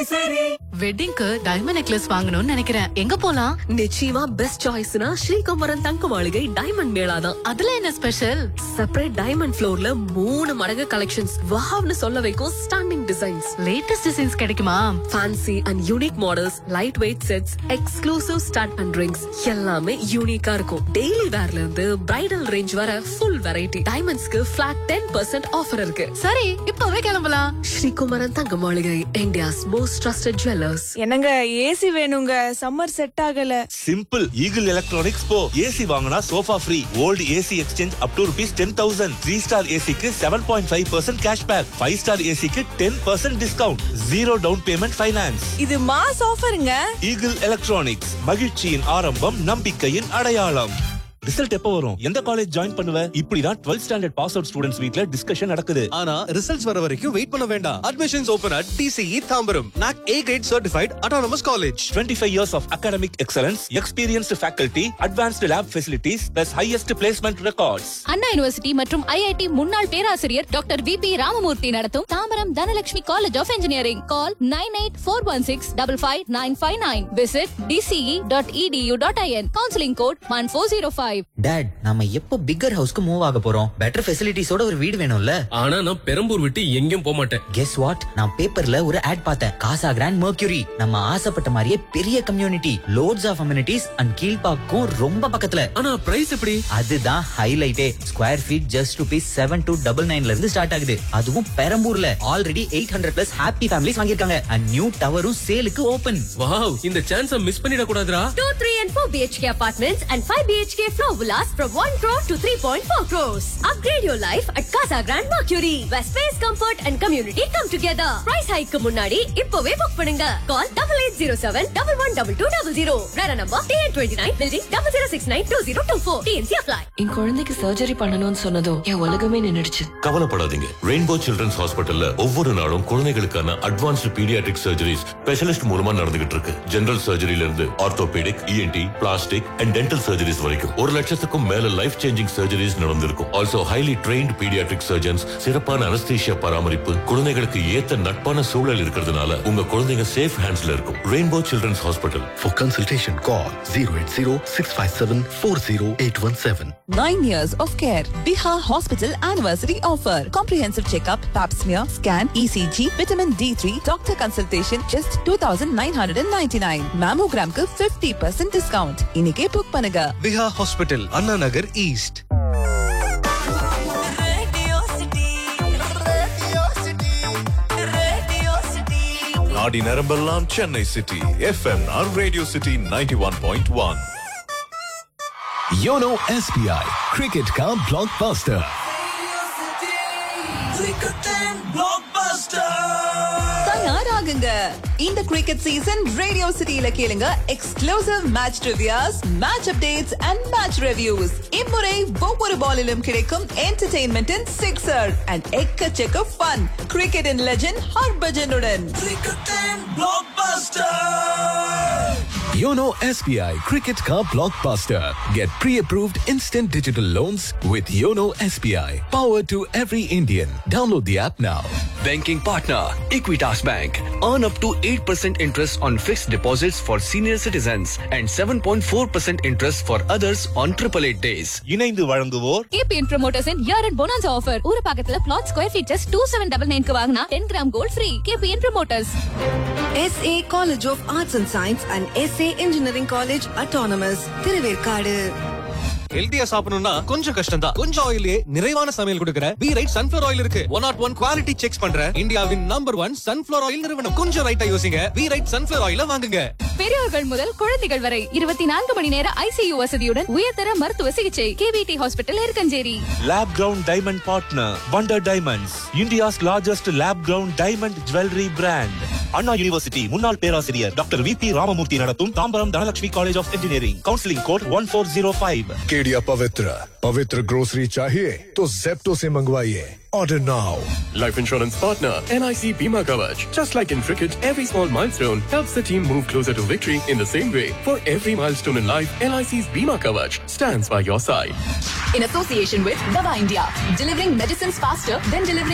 வெட்டிங்க்கு diamond necklace வாங்கணும்னு நினைக்கிறேன் எங்க போலாம் நிச்சயமா பெஸ்ட் சாய்ஸ்னா ஸ்ரீகம்பரம் தங்க மாளிகை டைமண்ட் மேளா தான் அதுல என்ன ஸ்பெஷல் செப்பரேட் டைமண்ட் ஃப்ளோர்ல மூணு மடங்கு கலெக்ஷன்ஸ் வாவ்னு சொல்ல வைக்கும் ஸ்டாண்டிங் டிசைன்ஸ் லேட்டஸ்ட் டிசைன்ஸ் கிடைக்குமா fancy and unique models light weight sets exclusive start and rings எல்லாமே யூனிக்கா இருக்கும் டெய்லி வேர்ல இருந்து பிரைடல் ரேஞ்ச் வர ஃபுல் வெரைட்டி டைமண்ட்ஸ்க்கு ஃபிளாட் டென் பர்சன்ட் ஆஃபர் இருக்கு சரி இப்பவே கிளம்பலாம் Srikumaran Thanga Maligai India's most trusted jewellers என்னங்க ஏசி வேணுங்க சம்மர் செட் ஆகல சிம்பிள் ஈகிள் எலக்ட்ரானிக்ஸ் போ ஏசி வாங்கினா sofa free old AC exchange up to rupees ten thousand three star ஏசிக்கு seven point five percent cash back five star ஏசிக்கு ten percent discount zero down payment finance இது mass ஆஃபருங்க Eagle Electronics மகிழ்ச்சியின் ஆரம்பம் நம்பிக்கையின் அடையாளம் result எப்போ வரும் எந்த காலேஜ் ஜாயின் பண்ணுவ இப்படிதான் 12th standard pass out students வீட்ல டிஸ்கஷன் நடக்குது ஆனா ரிசல்ட்ஸ் வர வரைக்கும் வெயிட் பண்ண வேண்டாம் admissions open at TCE Tambaram NAAC A grade certified autonomous college 25 years of academic excellence, experienced faculty, advanced lab facilities, plus highest placement records. Anna university மற்றும் IIT முன்னாள் பேராசிரியர் டாக்டர் வி பி ராமமூர்த்தி நடத்தும் Tambaram Dhanalakshmi college of engineering call nine eight four one six double five nine five nine visit TCE dot edu dot IN counselling code one four zero five dot நாம எப்போ bigger ஹவுஸ்க்கு move ஆக போறோம் better ஃபெசிலிட்டிஸோட ஒரு வீடு வேணும்ல ஆனா நான் பெரம்பூர் விட்டு எங்கேயும் போக மாட்டேன் கெஸ் வாட் நான் பேப்பர்ல ஒரு ஆட் பார்த்தேன் காசா கிராண்ட் மர்க்யூரி நம்ம ஆசைப்பட்ட மாதிரியே பெரிய community lots of amenities and கீழ்பாக்கும் ரொம்ப பக்கத்துல ஆனா பிரைஸ் எப்படி அதுதான் ஹைலைட்டே square feet just rupees seven two double நைன்ல இருந்து ஸ்டார்ட் ஆகுது அதுவும் பெரம்பூர்ல already eight hundred plus happy families வாங்கியிருக்காங்க அண்ட் நியூ டவரும் சேலுக்கு ஓபன் வாவ் இந்த சான்ஸ மிஸ் பண்ணிட கூடாதுடா 2, 3 and 4 BHK apartments and 5 BHK floor villas from 1 crore to 3.4 crores. Upgrade your life at Casa Grand Mercury, where space, comfort and community come together. Price hike முன்னாடி இப்பவே book பண்ணுங்க. Call 8807-112200. Rara number TN29 building 00692024. TNC apply. என் குழந்தைக்கு surgery பண்ணணும்னு சொன்னதும் என் உலகமே நின்னுடுச்சு கவலைப்படாதீங்க rainbow children's ஹாஸ்பிட்டல்ல ஒவ்வொரு நாளும் குழந்தைகளுக்கான அட்வான்ஸ்டு பீடியாட்ரிக் சர்ஜரிஸ் ஸ்பெஷலிஸ்ட் மூலமா நடந்துகிட்டு இருக்கு ஜெனரல் சர்ஜரியில இருந்து orthopaedic ENT plastic and dental surgeries வரைக்கும் ஒரு லட்சத்துக்கும் மேல லைஃப் சேஞ்சிங் சர்ஜரிஸ் நடந்திருக்கும் also highly trained paediatric surgeons சிறப்பான அனஸ்தீஷியா பராமரிப்பு குழந்தைகளுக்கு ஏத்த நட்பான சூழல் இருக்கிறதுனால உங்க குழந்தைங்க சேஃப் ஹேண்ட்ஸ்ல இருக்கும் Rainbow children's hospital For consultation, call 080 657 40817. Nine years of care. Bihar Hospital Anniversary Offer. Comprehensive checkup, pap smear, scan, ECG, vitamin D3, doctor consultation, just 2999. Mammogram க்கு 50% discount. இன்னைக்கே புக் பண்ணுங்க. விஹா ஹாஸ்பிட்டல் அண்ணா நகர் ஈஸ்ட் நாடி நரம்பெல்லாம் Chennai city எஃப்எம்ஆர் Radio City 91.1 YONO SBI cricket का blockbuster தயாராகுங்க இந்த cricket season radio சிட்டியில கேளுங்க exclusive match reviews match updates and match reviews இம்முறை ஒவ்வொரு பாலிலும் கிடைக்கும் என்டர்டெயின்மெண்டின் சிக்ஸர் அண்ட் எக்கச்சக்க ஃபன் கிரிக்கெட்டின் லெஜெண்ட் ஹர்பஜனுடன் योनो एसबीआई क्रिकेट का blockbuster get pre approved instant digital loans with YONO SBI powered to every Indian download the app now Banking partner Equitas Bank. Earn up to 8% interest on fixed deposits for senior citizens and 7.4% interest for others on 888 days. இணைந்து வழங்குவோர் KPN Promoters in year end bonus offer. ஊரு பக்கத்துல plot square feet just 2799 க்கு வாங்கினா 10 gram gold free. KPN Promoters. SA College of Arts and Science and SA Engineering College Autonomous Thiruverkadu ஹெல்தியா சாப்பிடணும்னா கொஞ்சம் கஷ்டம் தான் கொஞ்சம் ஆயிலே நிறைவான சமையல் கொடுக்கிற பி ரைட் சன்ஃபிளவர் ஆயில் இருக்கு one not one quality check பண்ற இந்தியாவின் நம்பர் ஒன் சன்ஃபிளவர் ஆயில் நிறுவனம் கொஞ்சம் ரைட்டா யோசிங்க பி ரைட் சன்ஃபிளவர் ஆயில வாங்குங்க பெரியவர்கள் முதல் குழந்தைகள் வரை இருபத்தி நான்கு மணி நேர ஐசியு வசதியுடன் உயர்தர மருத்துவ சிகிச்சை KVT hospital Irukkanjeri lab grown diamond partner Wonder diamonds India's largest lab grown diamond jewellery brand Anna university முன்னாள் பேராசிரியர் டாக்டர் வி பி ராமமூர்த்தி நடத்தும் Tambaram Dhanalakshmi college of engineering counselling code one four zero five Kedia Pavitra Pavitra grocery चाहिए तो जेप्टो से मंगवाइए order now Life insurance partner NIC Bima Kavach. Just like in cricket, every small milestone helps the team move closer to victory in the same way. For every milestone in life, LIC's Bima Kavach stands by your side. In association with Dava India, delivering medicines faster than delivering